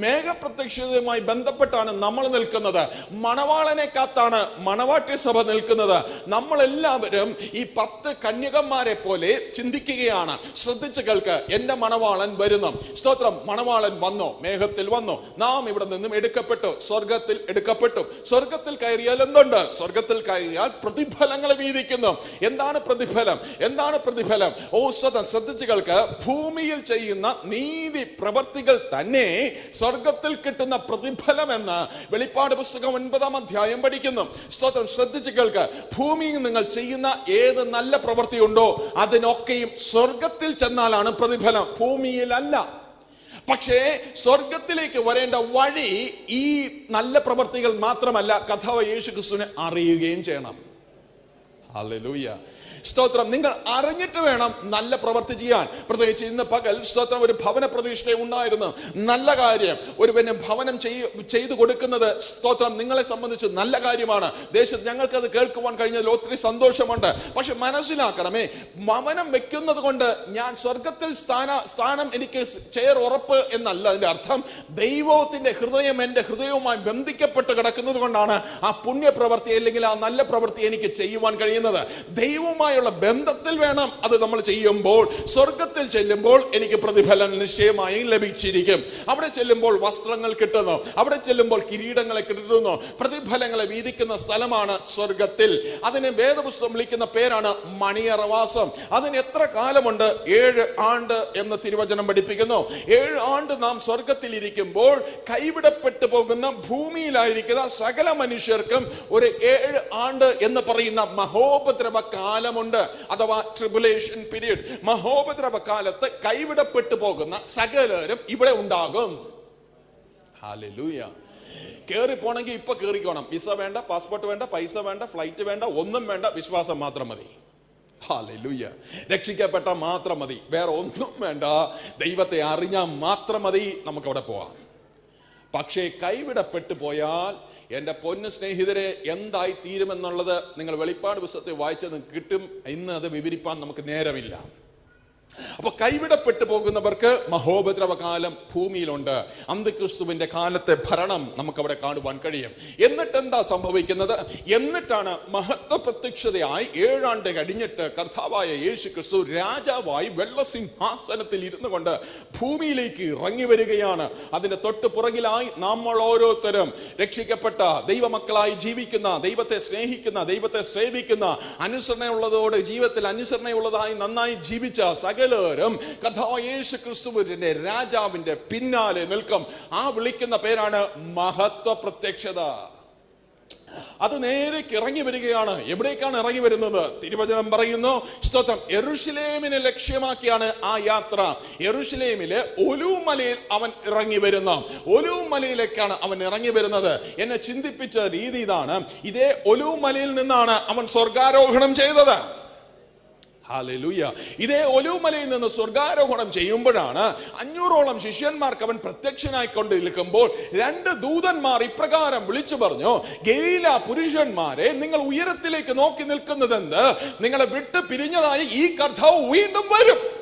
മേഘപ്രത്യക്ഷതയുമായി ബന്ധപ്പെട്ടാണ് നമ്മൾ നിൽക്കുന്നത് മണവാളനെ കാത്താണ് മണവാട്ടി സഭ നിൽക്കുന്നത് നമ്മളെല്ലാവരും ഈ പത്ത് കന്യകന്മാരെ പോലെ ചിന്തിക്കുകയാണ് ശ്രദ്ധിച്ചു കേൾക്ക് എന്റെ മണവാളൻ വരുന്നു സ്തോത്രം മണവാളൻ വന്നു മേഘത്തിൽ വന്നു നാം ഇവിടെ നിന്നും എടുക്കപ്പെട്ടു സ്വർഗത്തിൽ എടുക്കപ്പെട്ടു സ്വർഗത്തിൽ കയറിയാൽ എന്തുണ്ട് സ്വർഗത്തിൽ കയറിയാൽ പ്രതിഫലങ്ങൾ വീതിക്കുന്നു എന്താണ് പ്രതിഫലം എന്താണ് പ്രതിഫലം ഓ ശ്രദ്ധ ശ്രദ്ധിച്ചു കേൾക്ക് ഭൂമിയിൽ ചെയ്യുന്ന നീതി പ്രവർത്തികൾ തന്നെ സ്വർഗത്തിൽ കിട്ടുന്ന പ്രതിഫലം എന്ന് വെളിപ്പാട് പുസ്തകം ഒൻപതാം അധ്യായം പഠിക്കുന്നു സ്തോത്രം ശ്രദ്ധിച്ചു കേൾക്ക് ഭൂമിയിൽ നിങ്ങൾ ചെയ്യുന്ന ഏത് നല്ല പ്രവൃത്തിയുണ്ടോ അതിനൊക്കെയും സ്വർഗത്തിൽ ചെന്നാലാണ് പ്രതിഫലം ഭൂമിയിലല്ല പക്ഷേ സ്വർഗത്തിലേക്ക് വരേണ്ട വഴി ഈ നല്ല പ്രവർത്തികൾ മാത്രമല്ല കഥാവ് യേശു ക്രിസ്തുവിനെ അറിയുകയും ചെയ്യണം ഹല്ലേലൂയ സ്തോത്രം നിങ്ങൾ അറിഞ്ഞിട്ട് വേണം നല്ല പ്രവൃത്തി ചെയ്യാൻ പ്രത്യേകിച്ച് ഇന്ന് പകൽ സ്തോത്രം ഒരു ഭവന പ്രതിഷ്ഠ ഉണ്ടായിരുന്നു നല്ല കാര്യം ഒരുവന് ഭവനം ചെയ്യ- ചെയ്തു കൊടുക്കുന്നത് സ്തോത്രം നിങ്ങളെ സംബന്ധിച്ച് നല്ല കാര്യമാണ് ദേശത്ത് ഞങ്ങൾക്ക് അത് കേൾക്കുവാൻ കഴിഞ്ഞതിൽ ഒത്തിരി സന്തോഷമുണ്ട് പക്ഷെ മനസ്സിലാക്കണമേ ഭവനം വെക്കുന്നത് കൊണ്ട് ഞാൻ സ്വർഗത്തിൽ സ്ഥാന സ്ഥാനം എനിക്ക് ചെയർ ഉറപ്പ് എന്നല്ല അതിന്റെ അർത്ഥം ദൈവത്തിന്റെ ഹൃദയം എൻ്റെ ഹൃദയവുമായി ബന്ധിക്കപ്പെട്ട് കിടക്കുന്നത് കൊണ്ടാണ് ആ പുണ്യപ്രവൃത്തി അല്ലെങ്കിൽ ആ നല്ല പ്രവൃത്തി എനിക്ക് ചെയ്യുവാൻ കഴിയുന്നത് ദൈവവുമായുള്ള ബന്ധത്തിൽ വേണം അത് നമ്മൾ ചെയ്യുമ്പോൾ സ്വർഗത്തിൽ ചെല്ലുമ്പോൾ എനിക്ക് പ്രതിഫലം നിശ്ചയമായും ലഭിച്ചിരിക്കും അവിടെ ചെല്ലുമ്പോൾ വസ്ത്രങ്ങൾ കിട്ടുന്നു അവിടെ ചെല്ലുമ്പോൾ കിരീടങ്ങളെ കിട്ടുന്നു പ്രതിഫലങ്ങളെ വീതിക്കുന്ന സ്ഥലമാണ് സ്വർഗത്തിൽ അതിനെ വേദപുസ്തകം വിളിക്കുന്ന പേരാണ് മണിയറവാസം അതിന് എത്ര കാലമുണ്ട് ഏഴ് ആണ്ട് എന്ന് തിരുവചനം പഠിപ്പിക്കുന്നു ഏഴ് ആണ്ട് നാം സ്വർഗത്തിൽ ഇരിക്കുമ്പോൾ കൈവിടപ്പെട്ടു പോകുന്ന ഭൂമിയിലായിരിക്കുന്ന സകല മനുഷ്യർക്കും ഒരു ഏഴ് ആണ്ട് എന്ന് പറയുന്ന മഹോപദ്രവ കാലമുണ്ട് അഥവാ ട്രിബുലേഷൻ പീരീഡ് മഹോപദ്രവ കാലത്ത് കൈവിടപ്പെട്ടു പോകുന്ന സകലരും ഇവിടെ ഉണ്ടാകും ഹാലൂയ കേറി പോണെങ്കിൽ ഇപ്പൊ കേറിക്കോണം വിസ വേണ്ട പാസ്പോർട്ട് വേണ്ട പൈസ വേണ്ട ഫ്ലൈറ്റ് വേണ്ട ഒന്നും വേണ്ട വിശ്വാസം മാത്രം മതി ഹാലൂയ രക്ഷിക്കപ്പെട്ട മാത്രം മതി വേറെ ഒന്നും വേണ്ട ദൈവത്തെ അറിഞ്ഞാൽ മാത്രം മതി നമുക്ക് അവിടെ പോവാം പക്ഷേ കൈവിടപ്പെട്ടു പോയാൽ എൻ്റെ പൊന്നു സ്നേഹിതരെ എന്തായി തീരുമെന്നുള്ളത് നിങ്ങൾ വെളിപ്പാട് പുസ്തകത്തിൽ വായിച്ചത് കിട്ടും ഇന്ന് അത് വിവരിപ്പാൻ നമുക്ക് നേരമില്ല അപ്പൊ കൈവിടപ്പെട്ടു പോകുന്നവർക്ക് മഹോപദ്രവകാലം ഭൂമിയിലുണ്ട് അന്ത്യക്രിസ്തുവിന്റെ കാലത്തെ ഭരണം നമുക്ക് അവിടെ കാണുവാൻ കഴിയും എന്നിട്ട് എന്താ സംഭവിക്കുന്നത് എന്നിട്ടാണ് മഹത്വ പ്രത്യക്ഷതയായി ഏഴാണ്ട് കഴിഞ്ഞിട്ട് കർത്താവായ യേശു ക്രിസ്തു രാജാവായി വെള്ളസിംഹാസനത്തിൽ ഇരുന്നു കൊണ്ട് ഭൂമിയിലേക്ക് ഇറങ്ങി വരികയാണ് അതിന്റെ തൊട്ട് പുറകിലായി നമ്മൾ ഓരോരുത്തരും രക്ഷിക്കപ്പെട്ട ദൈവമക്കളായി ജീവിക്കുന്ന ദൈവത്തെ സ്നേഹിക്കുന്ന ദൈവത്തെ സേവിക്കുന്ന അനുസരണയുള്ളതോട് ജീവിതത്തിൽ അനുസരണയുള്ളതായി നന്നായി ജീവിച്ച സകലരും കഥാ യേശു ക്രിസ്തുവിന്റെ രാജാവിന്റെ പിന്നാലെ നിൽക്കും ആ വിളിക്കുന്ന പേരാണ് മഹത്വ പ്രത്യക്ഷത അത് നേരേക്ക് ഇറങ്ങി വരികയാണ് എവിടേക്കാണ് ഇറങ്ങി വരുന്നത് തിരുവചനം പറയുന്നു സ്തോത്രം എറുഷലേമിനെ ലക്ഷ്യമാക്കിയാണ് ആ യാത്ര എറുഷലേമിലെ ഒലൂമലയിൽ അവൻ ഇറങ്ങി വരുന്നു ഒലൂമലയിലേക്കാണ് അവൻ ഇറങ്ങി വരുന്നത് എന്നെ ചിന്തിപ്പിച്ച രീതി ഇതാണ് ഇതേ ഒലൂമലയിൽ നിന്നാണ് അവൻ സ്വർഗാരോഹണം ചെയ്തത് ഹാലൂയ ഇതേ ഒലുമലയിൽ നിന്ന് സ്വർഗാരോഹണം ചെയ്യുമ്പോഴാണ് അഞ്ഞൂറോളം ശിഷ്യന്മാർക്ക് അവൻ പ്രത്യക്ഷനായിക്കൊണ്ട് നിൽക്കുമ്പോൾ രണ്ട് ദൂതന്മാർ ഇപ്രകാരം വിളിച്ചു പറഞ്ഞു ഗലീല പുരുഷന്മാരെ നിങ്ങൾ ഉയരത്തിലേക്ക് നോക്കി നിൽക്കുന്നതെന്ത് നിങ്ങളെ വിട്ട് പിരിഞ്ഞതായി ഈ കർത്താവ് വീണ്ടും വരും